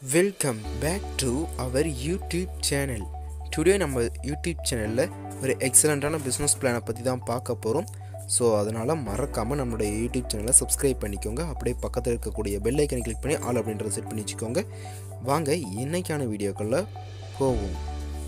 welcome back to our YouTube channel today நம்ம YouTube சேனலில் ஒரு எக்ஸலண்ட்டான பிஸ்னஸ் பிளானை பற்றி தான் பார்க்க போகிறோம் ஸோ அதனால் மறக்காமல் நம்மளுடைய யூடியூப் சேனலை சப்ஸ்கிரைப் பண்ணிக்கோங்க அப்படியே பக்கத்தில் இருக்கக்கூடிய பெல் ஐக்கனை கிளிக் பண்ணி ஆல் அப்படின்றத செட் பண்ணி வச்சுக்கோங்க வாங்க இன்னைக்கான வீடியோக்களில் போவோம்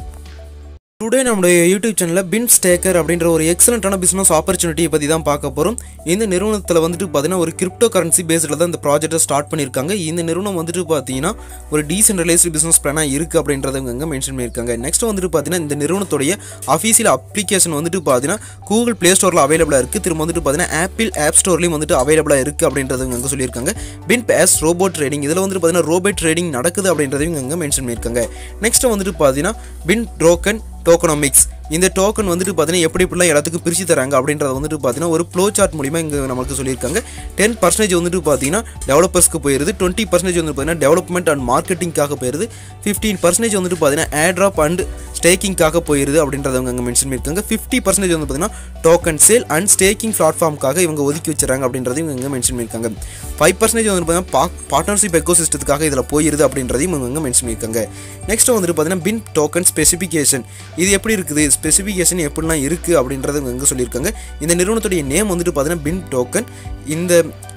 டுடே நம்முடைய யூடியூப் சேனலில் பின் ஸ்டேக்கர் அப்படின்ற ஒரு எக்ஸலண்ட்டான பிஸ்னஸ் ஆப்பர்ச்சுனிட்டியை பற்றி தான் பார்க்க போகிறோம் இந்த நிறுவனத்தில் வந்துட்டு பார்த்தீங்கன்னா ஒரு கிரிப்டோ கரன்சி பேஸில் தான் இந்த ப்ராஜெக்ட்டை ஸ்டார்ட் பண்ணியிருக்காங்க இந்த நிறுவனம் வந்துட்டு பார்த்தீங்கன்னா ஒரு டீசென்ட்ரலைஸ்டு பிஸ்னஸ் பிளானாக இருக்குது அப்படின்றத இங்கே மென்ஷன் பண்ணியிருக்காங்க நெக்ஸ்ட் வந்துட்டு பார்த்தீங்கன்னா இந்த நிறுவனத்துடைய அஃபீஷியல் அப்ளிகேஷன் வந்துட்டு பார்த்தீங்கன்னா கூகுள் ப்ளே ஸ்டோரில் அவைலபிளாக இருக்குது திரும்ப வந்துட்டு பார்த்தீங்கன்னா ஆப்பிள் ஆப் ஸ்டோர்லேயும் வந்துட்டு அவைலபிளாக இருக்குது அப்படின்றது இங்கே சொல்லியிருக்காங்க பின் பேஸ் ரோபோட் ட்ரேடிங் இதில் வந்துட்டு பார்த்தீங்கன்னா ரோபோட் ட்ரேடிங் நடக்குது அப்படின்றதையும் இங்கே மென்ஷன் பண்ணியிருக்காங்க நெக்ஸ்ட் வந்துட்டு பார்த்தீங்கன்னா பின் டோக்கன் டோக்கனாமிக்ஸ் இந்த டோக்கன் வந்துட்டு பார்த்தீங்கன்னா எப்படி இப்படிலாம் எல்லாத்துக்கும் பிரித்து தராங்க அப்படின்றத வந்துட்டு பார்த்தீங்கன்னா ஒரு ஃப்ளோ சார்ட் மூலிமா இங்கே நமக்கு சொல்லியிருக்காங்க டென் பர்சன்டேஜ் வந்துட்டு பார்த்தீங்கன்னா டெவலப்பர்ஸ்க்கு போயிருது டுவெண்ட்டி பர்சன்டேஜ் வந்து பார்த்தீங்கன்னா டெவலப்மெண்ட் அண்ட் மார்க்கெட்டிங்காக போயிருது ஃபிஃப்டீன் பர்சன்டேஜ் வந்துட்டு பார்த்தீங்கன்னா ஏட்ராப் அண்ட் ஸ்டேக்கிங்காக போயிருது அப்படின்றத அவங்க அங்கே மென்ஷன் பண்ணியிருக்காங்க ஃபிஃப்டி பர்சன்டேஜ் வந்து பார்த்தீங்கன்னா டோக்கன் சேல் அண்ட் ஸ்டேக்கிங் பிளாட்ஃபார்முக்காக இவங்க ஒதுக்கி வச்சுறாங்க அப்படின்றதையும் இவங்க மென்ஷன் பண்ணியிருக்காங்க ஃபைவ் பர்சன்டேஜ் வந்து பார்த்தீங்கன்னா பார்ட்னர்ஷிப் எக்கோ சிஸ்டத்துக்காக இதில் போயிருது அப்படின்றதையும் இவங்க மென்ஷன் பண்ணியிருக்காங்க நெக்ஸ்ட் வந்துட்டு பார்த்தீங்கன்னா பின் டோக்கன் ஸ்பெசிஃபிகேஷன் இது எப்படி இருக்குது ஸ்பெசிஃபிகேஷன் எப்படிலாம் இருக்குது அப்படின்றத இவங்க இங்கே சொல்லியிருக்காங்க இந்த நிறுவனத்துடைய நேம் வந்துட்டு பார்த்தீங்கன்னா பின் டோக்கன் இந்த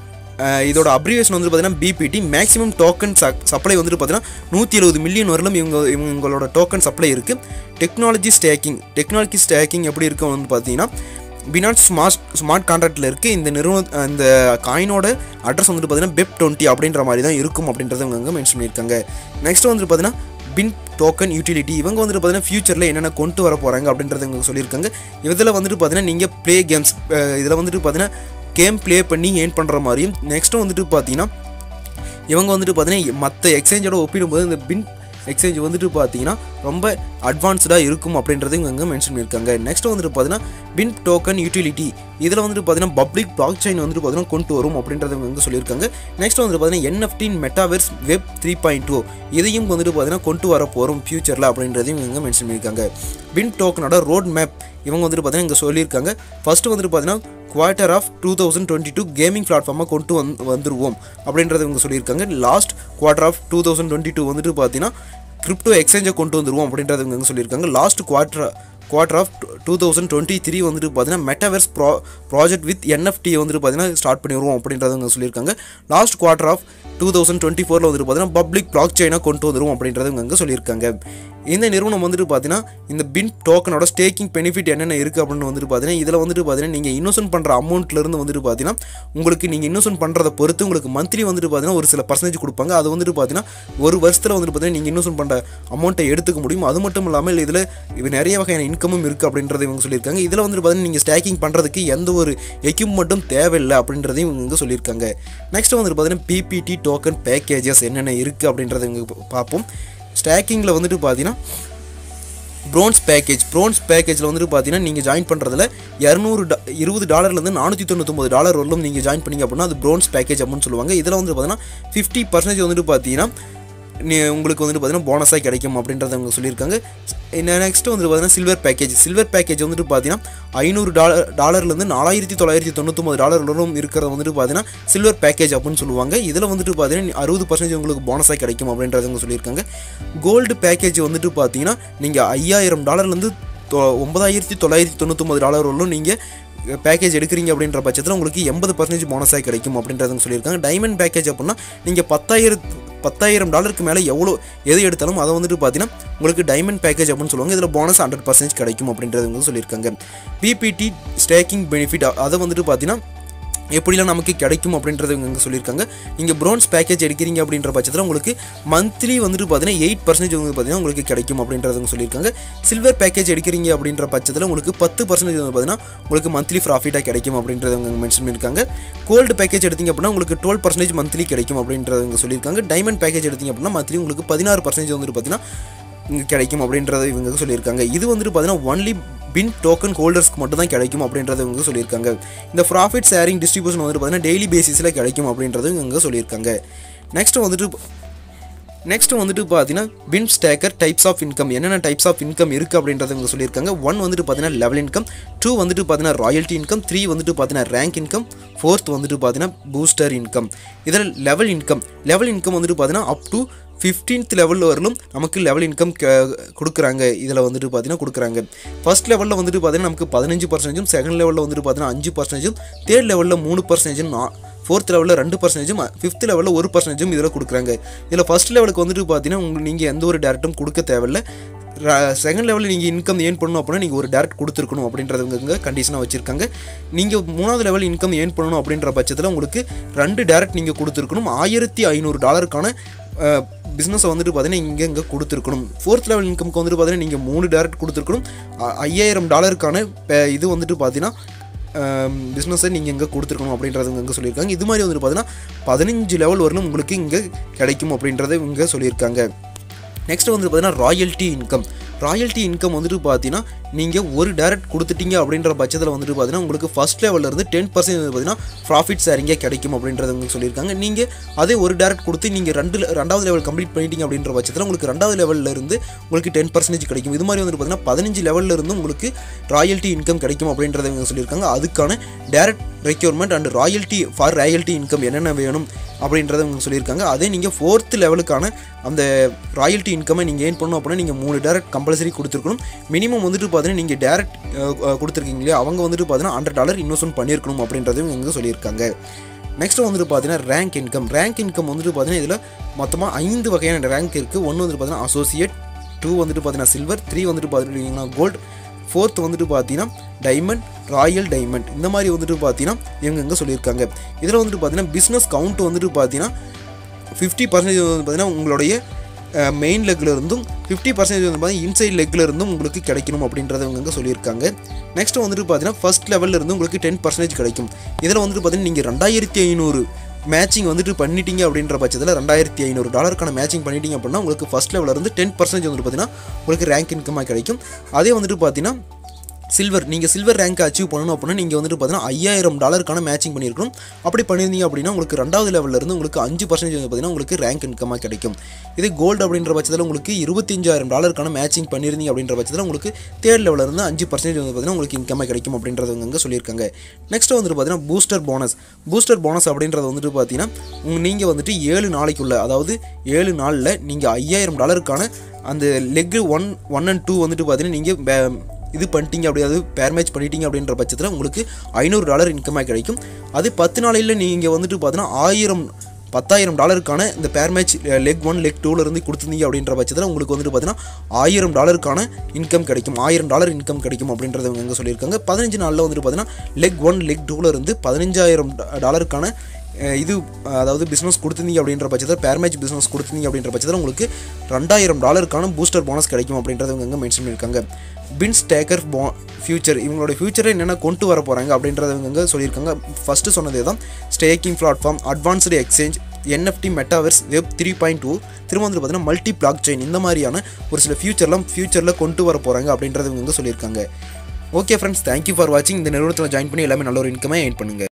அஹ் இதோட அப்ரிவேஷன் வந்து பார்த்தீங்கன்னா பிபிடி மேக்ஸிமம் டோக்கன் சப்ளை வந்துட்டு பார்த்தீங்கன்னா நூற்றி எழுபது மில்லியன் வரலும் இவங்க இவங்களோட டோக்கன் சப்ளை இருக்குது டெக்னாலஜி ஸ்டேக்கிங் டெக்னாலஜி ஸ்டேக்கிங் எப்படி இருக்கும் வந்து பார்த்தீங்கன்னா பினாட் ஸ்மார்ட் ஸ்மார்ட் கான்ட்ராக்டில் இருக்குது இந்த நிறுவன இந்த காயினோட அட்ரஸ் வந்துட்டு பார்த்தீங்கன்னா பெப் டுவெண்ட்டி அப்படின்ற மாதிரி தான் இருக்கும் அப்படின்றத இவங்க இங்கே மென்ஷன் பண்ணியிருக்காங்க நெக்ஸ்ட் வந்துட்டு பார்த்தீங்கன்னா பின் டோக்கன் யூட்டிலிட்டி இவங்க வந்துட்டு பார்த்தீங்கன்னா ஃபியூச்சரில் என்னென்ன கொண்டு வர போகிறாங்க அப்படின்றத இவங்க சொல்லியிருக்காங்க இதில் வந்துட்டு பார்த்தீங்கன்னா நீங்கள் ப்ளே கேம்ஸ் இதில் வந்துட்டு பார்த்தீங்கன்னா கேம் ப்ளே பண்ணி ஏர்ன் பண்ணுற மாதிரியும் நெக்ஸ்ட்டு வந்துட்டு பார்த்தீங்கன்னா இவங்க வந்துட்டு பார்த்தீங்கன்னா மற்ற எக்ஸ்சேஞ்சோட ஒப்பிடும்போது இந்த பின் எக்ஸ்சேஞ்ச் வந்துட்டு பார்த்தீங்கன்னா ரொம்ப அட்வான்ஸ்டாக இருக்கும் அப்படின்றது இவங்க மென்ஷன் பண்ணியிருக்காங்க நெக்ஸ்ட் வந்துட்டு பார்த்தீங்கன்னா பின் டோக்கன் யூட்டிலிட்டி இதில் வந்துட்டு பார்த்தீங்கன்னா பப்ளிக் பிளாக் செயின் வந்துட்டு பார்த்தீங்கன்னா கொண்டு வரும் அப்படின்றத இவங்க சொல்லியிருக்காங்க நெக்ஸ்ட் வந்துட்டு பார்த்தீங்கன்னா என்எஃப்டின் metaverse web three point two இதையும் வந்துட்டு பார்த்தீங்கன்னா கொண்டு வர போகிறோம் ஃபியூச்சரில் அப்படின்றதையும் இவங்க மென்ஷன் பண்ணியிருக்காங்க பின் டோக்கனோட ரோட் மேப் இவங்க வந்துட்டு பார்த்தீங்கன்னா இங்கே சொல்லியிருக்காங்க ஃபஸ்ட்டு வந்துட்டு பார்த்தீங்கன்னா quarter of two thousand twenty two gaming பிளாட்ஃபார்மாக கொண்டு வந் வந்துருவோம் அப்படின்றத இவங்க சொல்லியிருக்காங்க last quarter of two thousand twenty two வந்துட்டு பார்த்தீங்கன்னா கிரிப்டோ எக்ஸ்சேஞ்சை கொண்டு வந்துருவோம் அப்படின்றத இவங்க சொல்லியிருக்காங்க last quarter quarter of two thousand twenty three வந்துட்டு பார்த்தீங்கன்னா மெட்டாவர்ஸ் ப்ரா ப்ராஜெக்ட் வித் என்எஃப்டி வந்துட்டு பார்த்தீங்கன்னா ஸ்டார்ட் பண்ணிடுவோம் அப்படின்றத இவங்க சொல்லியிருக்காங்க last quarter of two thousand twenty ஃபோரில் வந்துட்டு பார்த்தீங்கன்னா பப்ளிக் பிளாக் செயினாக கொண்டு வந்துருவோம் அப்படின்றத இவங்க அங்கே சொல்லியிருக்காங்க இந்த நிறுவனம் வந்துட்டு பார்த்தீங்கன்னா இந்த பின் டோக்கனோட ஸ்டேக்கிங் பெனிஃபிட் என்னென்ன இருக்குது அப்படின்னு வந்துட்டு பார்த்தீங்கன்னா இதில் வந்துட்டு பார்த்தீங்கன்னா நீங்கள் இன்னோசன்ட் பண்ணுற அமௌண்ட்லேருந்து வந்துட்டு பார்த்தீங்கன்னா உங்களுக்கு நீங்கள் இன்னோசன்ட் பண்ணுறதை பொறுத்து உங்களுக்கு மந்த்லி வந்துட்டு பார்த்தீங்கன்னா ஒரு சில பர்சன்டேஜ் கொடுப்பாங்க அது வந்துட்டு பார்த்தீங்கன்னா ஒரு வருஷத்தில் வந்துட்டு பார்த்தீங்கன்னா நீங்கள் இன்னோசன்ட் பண்ணுற அமௌண்ட்டை எடுத்துக்க முடியும் அது மட்டும் இல்லாமல் இதில் இது நிறைய வகையான இன்கமும் இருக்குது அப்படின்றத இவங்க சொல்லியிருக்காங்க இதில் வந்துட்டு பார்த்தீங்கன்னா நீங்கள் ஸ்டேக்கிங் பண்ணுறதுக்கு எந்த ஒரு எக்யூப்மெண்ட்டும் தேவையில்லை அப்படின்றதையும் இவங்க சொல்லியிருக்காங்க நெக்ஸ்ட் வந்துட்டு பார்த்தீங்கன்னா பிபிடி டோக்கன் பேக்கேஜஸ் என்னென்ன இருக்குது அப்படின்றத இவங்க பார்ப்போம் ஸ்டேக்கிங்கில் வந்துட்டு பார்த்தீங்கன்னா ப்ரோன்ஸ் பேக்கேஜ் ப்ரோன்ஸ் பேக்கேஜில் வந்துட்டு பார்த்தீங்கன்னா நீங்கள் ஜாயின் பண்ணுறதுல இரநூறு டா இருபது டாலர்லேருந்து நானூற்றி தொண்ணூத்தொம்பது டாலர் வரலும் நீங்கள் ஜாயின் பண்ணீங்க அப்படின்னா அது ப்ரோன்ஸ் பேக்கேஜ் அப்படின்னு சொல்லுவாங்க இதில் வந்துட்டு பார்த்தீங்கன்னா ஃபிஃப்டி பர்சன்டேஜ் வந்துட்டு பார்த்தீங்கன்னா நீ உங்களுக்கு வந்துட்டு பார்த்தீங்கன்னா போனஸாக கிடைக்கும் அப்படின்றத அவங்க சொல்லியிருக்காங்க நெக்ஸ்ட் வந்துட்டு பார்த்தீங்கன்னா சில்வர் பேக்கேஜ் சில்வர் பேக்கேஜ் வந்துட்டு பார்த்தீங்கன்னா ஐநூறு டாலர் டாலர்லேருந்து நாலாயிரத்தி தொள்ளாயிரத்தி தொண்ணூத்தொம்பது டாலர் வரலும் இருக்கிறத வந்துட்டு பார்த்தீங்கன்னா சில்வர் பேக்கேஜ் அப்படின்னு சொல்லுவாங்க இதில் வந்துட்டு பார்த்தீங்கன்னா அறுபது பர்சன்டேஜ் உங்களுக்கு போனஸாக கிடைக்கும் அப்படின்றத அவங்க சொல்லியிருக்காங்க கோல்டு பேக்கேஜ் வந்துட்டு பார்த்தீங்கன்னா நீங்கள் ஐயாயிரம் டாலர்லேருந்து ஒன்பதாயிரத்தி தொள்ளாயிரத்தி தொண்ணூத்தொம்பது டாலர் வரலும் நீங்கள் பேக்கேஜ் எடுக்கிறீங்க அப்படின்ற பட்சத்தில் உங்களுக்கு எண்பது பர்சன்டேஜ் போனஸாக கிடைக்கும் அப்படின்றத சொல்லியிருக்காங்க டைமண்ட் பேக்கேஜ் அப்படின்னா நீங்கள் பத்தாயிரத்து பத்தாயிரம் டாலருக்கு மேலே எவ்வளோ எது எடுத்தாலும் அதை வந்துட்டு பார்த்தீங்கன்னா உங்களுக்கு டைமண்ட் பேக்கேஜ் அப்படின்னு சொல்லுவாங்க இதில் போனஸ் ஹண்ட்ரட் பர்சன்டேஜ் கிடைக்கும் அப்படின்றது வந்து சொல்லியிருக்காங்க பிபிடி ஸ்டேக்கிங் பெனிஃபிட் அதை வந்துட்டு பார்த்தீங்கன்னா எப்படிலாம் நமக்கு கிடைக்கும் அப்படின்றது இவங்க சொல்லியிருக்காங்க நீங்கள் ப்ரோன்ஸ் பேக்கேஜ் எடுக்கிறீங்க அப்படின்ற பட்சத்தில் உங்களுக்கு மந்த்லி வந்துட்டு பார்த்தீங்கன்னா எயிட் பர்சன்டேஜ் வந்து பார்த்தீங்கன்னா உங்களுக்கு கிடைக்கும் அப்படின்றத சொல்லியிருக்காங்க சில்வர் பேக்கேஜ் எடுக்கிறீங்க அப்படின்ற பட்சத்தில் உங்களுக்கு பத்து பர்சன்டேஜ் வந்து பார்த்தீங்கன்னா உங்களுக்கு மந்த்லி ப்ராஃபிட்டாக கிடைக்கும் அப்படின்றத அவங்க மென்ஷன் பண்ணியிருக்காங்க கோல்டு பேக்கேஜ் எடுத்தீங்க அப்படின்னா உங்களுக்கு டுவெல் பர்சன்டேஜ் மந்த்லி கிடைக்கும் அப்படின்றத இவங்க சொல்லியிருக்காங்க டைமண்ட் பேக்கேஜ் எடுத்தீங்க அப்படின்னா மந்த்லி உங்களுக்கு பதினாறு பர்சன்டேஜ் வந்துட்டு பார்த்தீங்கன்னா இங்கே கிடைக்கும் அப்படின்றத இவங்க சொல்லியிருக்காங்க இது வந்துட்டு பார்த்தீங்கன்னா ஒன்லி பின் டோக்கன் ஹோல்டர்ஸ்க்கு மட்டும் தான் கிடைக்கும் அப்படின்றத இவங்க சொல்லியிருக்காங்க இந்த ப்ராஃபிட் ஷேரிங் டிஸ்ட்ரிபியூஷன் வந்துட்டு பார்த்தீங்கன்னா டெய்லி பேசிஸில் கிடைக்கும் அப்படின்றது இவங்க சொல்லியிருக்காங்க நெக்ஸ்ட் வந்துட்டு நெக்ஸ்ட் வந்துட்டு பார்த்தீங்கன்னா பின் ஸ்டேக்கர் டைப்ஸ் ஆஃப் இன்கம் என்னென்ன டைப்ஸ் ஆஃப் இன்கம் இருக்குது அப்படின்றத இவங்க சொல்லியிருக்காங்க ஒன் வந்துட்டு பார்த்தீங்கன்னா லெவல் இன்கம் டூ வந்துட்டு பார்த்தீங்கன்னா ராயல்ட்டி இன்கம் த்ரீ வந்துட்டு பார்த்தீங்கன்னா ரேங்க் இன்கம் ஃபோர்த் வந்துட்டு பார்த்தீங்கன்னா பூஸ்டர் இன்கம் இதில் லெவல் இன்கம் லெவல் இன்கம் வந்துட்டு பார்த்தீங்கன்னா அப் டு ஃபிஃப்டீன்த் லெவலில் வரலும் நமக்கு லெவல் இன்கம் கொடுக்குறாங்க இதில் வந்துட்டு பார்த்தீங்கன்னா கொடுக்குறாங்க ஃபர்ஸ்ட் லெவலில் வந்துட்டு பார்த்தீங்கன்னா நமக்கு பதினஞ்சு பர்சன்டேஜும் செகண்ட் லெவலில் வந்துட்டு பார்த்தீங்கன்னா அஞ்சு பர்சன்டேஜும் தேர்ட் லெவலில் மூணு பர்சன்டேஜும் ஃபோர்த் லெவலில் ரெண்டு பர்சன்டேஜும் ஃபிஃப்த் லெவலில் ஒரு பர்சன்டேஜும் இதில் கொடுக்குறாங்க இதில் ஃபர்ஸ்ட் லெவலுக்கு வந்துட்டு பார்த்தீங்கன்னா உங்களுக்கு நீங்கள் எந்த ஒரு டேரக்டும் கொடுக்க தேவையில்ல செகண்ட் லெவலில் நீங்கள் இன்கம் ஏர்ன் பண்ணணும் அப்படின்னா நீங்கள் ஒரு டேரக்ட் கொடுத்துருக்கணும் அப்படின்றதுங்க கண்டிஷனாக வச்சுருக்காங்க நீங்கள் மூணாவது லெவல் இன்கம் ஏர்ன் பண்ணணும் அப்படின்ற பட்சத்தில் உங்களுக்கு ரெண்டு டேரக்ட் நீங்கள் கொடுத்துருக்கணும் ஆயிரத்தி ஐநூறு டாலருக்கான பிஸ்னஸை வந்துட்டு பார்த்தீங்கன்னா இங்கே இங்கே கொடுத்துருக்கணும் ஃபோர்த் லெவல் இன்கம்க்கு வந்துட்டு பார்த்தீங்கன்னா நீங்கள் மூணு டேரக்ட் கொடுத்துருக்கணும் அ- ஐயாயிரம் டாலருக்கான ப- இது வந்துட்டு பார்த்தீங்கன்னா பிஸ்னஸை நீங்கள் இங்கே கொடுத்துருக்கணும் அப்படின்றத இங்கே சொல்லியிருக்காங்க இது மாதிரி வந்துட்டு பார்த்தீங்கன்னா பதினஞ்சு லெவல் வரலும் உங்களுக்கு இங்கே கிடைக்கும் அப்படின்றத இங்கே சொல்லியிருக்காங்க நெக்ஸ்ட் வந்து பார்த்தீங்கன்னா ராயல்ட்டி இன்கம் ராயல்ட்டி இன்கம் வந்துட்டு பார்த்தீங்கன்னா நீங்கள் ஒரு டேரக்ட் கொடுத்துட்டீங்க அப்படின்ற பட்சத்தில் வந்துட்டு பார்த்தீங்கன்னா உங்களுக்கு ஃபஸ்ட் லெவலில் இருந்து டென் பர்சன்ட் பார்த்தீங்கன்னா ப்ராஃபிட் ஷேரிங்கே கிடைக்கும் அப்படின்றத உங்களுக்கு சொல்லியிருக்காங்க நீங்கள் அதே ஒரு டேரக்ட் கொடுத்து நீங்கள் ரெண்டு ரெண்டாவது லெவல் கம்ப்ளீட் பண்ணிட்டீங்க அப்படின்ற பட்சத்தில் உங்களுக்கு ரெண்டாவது லெவலில் இருந்து உங்களுக்கு டென் பர்சன்டேஜ் கிடைக்கும் இது மாதிரி வந்துட்டு பார்த்தீங்கன்னா பதினஞ்சு லெவலில் இருந்து உங்களுக்கு ராயல்ட்டி இன்கம் கிடைக்கும் அப்படின்றத இவங்க சொல்லியிருக்காங்க அதுக்கான direct requirement and royalty for royalty income என்னென்ன வேணும் அப்படின்றத இவங்க சொல்லியிருக்காங்க அதே நீங்கள் ஃபோர்த் லெவலுக்கான அந்த ராயல்ட்டி இன்கமை நீங்கள் ஏன் பண்ணணும் அப்படின்னா நீங்கள் மூணு டேரக்ட் கம்பல்சரி கொடுத்துருக்கணும் மினிமம் வந்துட்டு பார்த்தீங்கன்னா நீங்கள் டேரக்ட் கொடுத்துருக்கீங்க இல்லையா அவங்க வந்துட்டு பார்த்தீங்கன்னா ஹண்ட்ரட் டாலர் இன்வெஸ்ட்மெண்ட் பண்ணியிருக்கணும் அப்படின்றதையும் இவங்க சொல்லியிருக்காங்க நெக்ஸ்ட் வந்துட்டு பார்த்தீங்கன்னா ரேங்க் இன்கம் ரேங்க் இன்கம் வந்துட்டு பார்த்தீங்கன்னா இதில் மொத்தமாக ஐந்து வகையான ரேங்க் இருக்குது ஒன்று வந்துட்டு பார்த்தீங்கன்னா அசோசியேட் டூ வந்துட்டு பார்த்தீங்கன்னா சில்வர் த்ரீ வந்துட்டு பார்த்தீங்கன்னா கோல்டு ஃபோர்த் வந்துட்டு பார்த்தீங்கன்னா டைமண்ட் ராயல் டைமண்ட் இந்த மாதிரி வந்துட்டு பார்த்தீங்கன்னா இவங்க இங்கே சொல்லியிருக்காங்க இதில் வந்துட்டு பார்த்தீங்கன்னா பிஸ்னஸ் கவுண்ட் வந்துட்டு பார்த்தீங்கன்னா ஃபிஃப்டி பர்சன்டேஜ் வந்து பார்த்தீங்கன்னா உங்களுடைய மெயின் லெக்கில் இருந்தும் ஃபிஃப்டி பர்சன்டேஜ் வந்து பார்த்தீங்கன்னா இன்சைட் லெக்கில் இருந்தும் உங்களுக்கு கிடைக்கணும் அப்படின்றத இவங்க இங்கே சொல்லியிருக்காங்க நெக்ஸ்ட் வந்துட்டு பார்த்தீங்கன்னா ஃபர்ஸ்ட் லெவலில் இருந்து உங்களுக்கு டென் பர்சன்டேஜ் கிடைக்கும் இதில் வந்துட்டு பார்த்தீங்கன்னா நீங்கள் ரெண்டாயிரத்தி ஐநூறு மேட்சிங் வந்துட்டு பண்ணிட்டீங்க அப்படின்ற பட்சத்தில் ரெண்டாயிரத்தி ஐநூறு டாலருக்கான மேட்சிங் பண்ணிட்டீங்க அப்படின்னா உங்களுக்கு ஃபர்ஸ்ட் லெவலில் இருந்து டென் பர்சன்டேஜ் வந்துட்டு பார்த்தீங்கன்னா உங்களுக்கு ரேங்க் இன்கமாக கிடைக்கும் அதே வந்துட்டு பார்த்தீங்கன்னா சில்வர் நீங்கள் சில்வர் ரேங்க் அச்சீவ் பண்ணணும் அப்படின்னா நீங்கள் வந்துட்டு பார்த்தீங்கன்னா ஐயாயிரம் டாலருக்கான மேட்சிங் பண்ணியிருக்கணும் அப்படி பண்ணியிருந்தீங்க அப்படின்னா உங்களுக்கு ரெண்டாவது லெவலில் இருந்து உங்களுக்கு அஞ்சு பர்சன்டேஜ் வந்து பார்த்தீங்கன்னா உங்களுக்கு ரேங்க் இன்கமாக கிடைக்கும் இதே கோல்டு அப்படின்ற பட்சத்தில் உங்களுக்கு இருபத்தஞ்சாயிரம் டாலருக்கான மேட்சிங் பண்ணியிருந்தீங்க அப்படின்ற பட்சத்தில் உங்களுக்கு தேர்ட் லெவலில் இருந்து அஞ்சு பர்சன்டேஜ் வந்து பார்த்தீங்கன்னா உங்களுக்கு இன்கமாக கிடைக்கும் அப்படின்றது இங்கே சொல்லியிருக்காங்க நெக்ஸ்ட் வந்துட்டு பார்த்தீங்கன்னா பூஸ்டர் போனஸ் பூஸ்டர் போனஸ் அப்படின்றது வந்துட்டு பார்த்தீங்கன்னா நீங்கள் வந்துட்டு ஏழு நாளைக்குள்ள அதாவது ஏழு நாளில் நீங்கள் ஐயாயிரம் டாலருக்கான அந்த leg one one and two வந்துட்டு பார்த்தீங்கன்னா நீங்கள் இது பண்ணிட்டீங்க அப்படி அது பேர் மேட்ச் பண்ணிட்டீங்க அப்படின்ற பட்சத்தில் உங்களுக்கு ஐநூறு டாலர் இன்கமாக கிடைக்கும் அது பத்து நாளையில் நீங்கள் வந்துட்டு பார்த்தீங்கன்னா ஆயிரம் பத்தாயிரம் டாலருக்கான இந்த பேர் மேட்ச் லெக் ஒன் லெக் டூவில் இருந்து கொடுத்துருந்தீங்க அப்படின்ற பட்சத்தில் உங்களுக்கு வந்துட்டு பார்த்தீங்கன்னா ஆயிரம் டாலருக்கான இன்கம் கிடைக்கும் ஆயிரம் டாலர் இன்கம் கிடைக்கும் அப்படின்றத இவங்க எங்கே சொல்லியிருக்காங்க பதினஞ்சு நாளில் வந்துட்டு பார்த்தீங்கன்னா லெக் ஒன் லெக் டூவில் இருந்து பதினஞ்சாயிரம் டாலருக்கான அஹ் இது அதாவது பிஸ்னஸ் கொடுத்துருந்தீங்க அப்படின்ற பட்சத்தில் பேர் மேட்ச் பிஸ்னஸ் கொடுத்துருந்தீங்க அப்படின்ற பட்சத்தில் உங்களுக்கு ரெண்டாயிரம் டாலருக்கான பூஸ்டர் போனஸ் கிடைக்கும் அப்படின்றத இவங்க எங்கே மென்ஷன் பண்ணியிருக்காங்க பின்ஸ் டேக்கர் போ ஃபியூச்சர் இவங்களோட ஃபியூச்சரை என்னென்ன கொண்டு வர போகிறாங்க அப்படின்றத இவங்க எங்கே சொல்லியிருக்காங்க ஃபஸ்ட்டு சொன்னதே தான் staking platform advanced exchange NFT metaverse web three point two திரும்ப வந்து பார்த்தீங்கன்னா மல்டி பிளாக் செயின் இந்த மாதிரியான ஒரு சில ஃபியூச்சர்லாம் ஃபியூச்சரில் கொண்டு வர போகிறாங்க அப்படின்றத இவங்க சொல்லியிருக்காங்க ஓகே ஃப்ரெண்ட்ஸ் தேங்க்யூ ஃபார் வாட்சிங் இந்த நிறுவனத்தில் ஜாயின் பண்ணி எல்லாமே நல்ல ஒரு இன்கமே ஏர்ன் பண்ணுங்கள்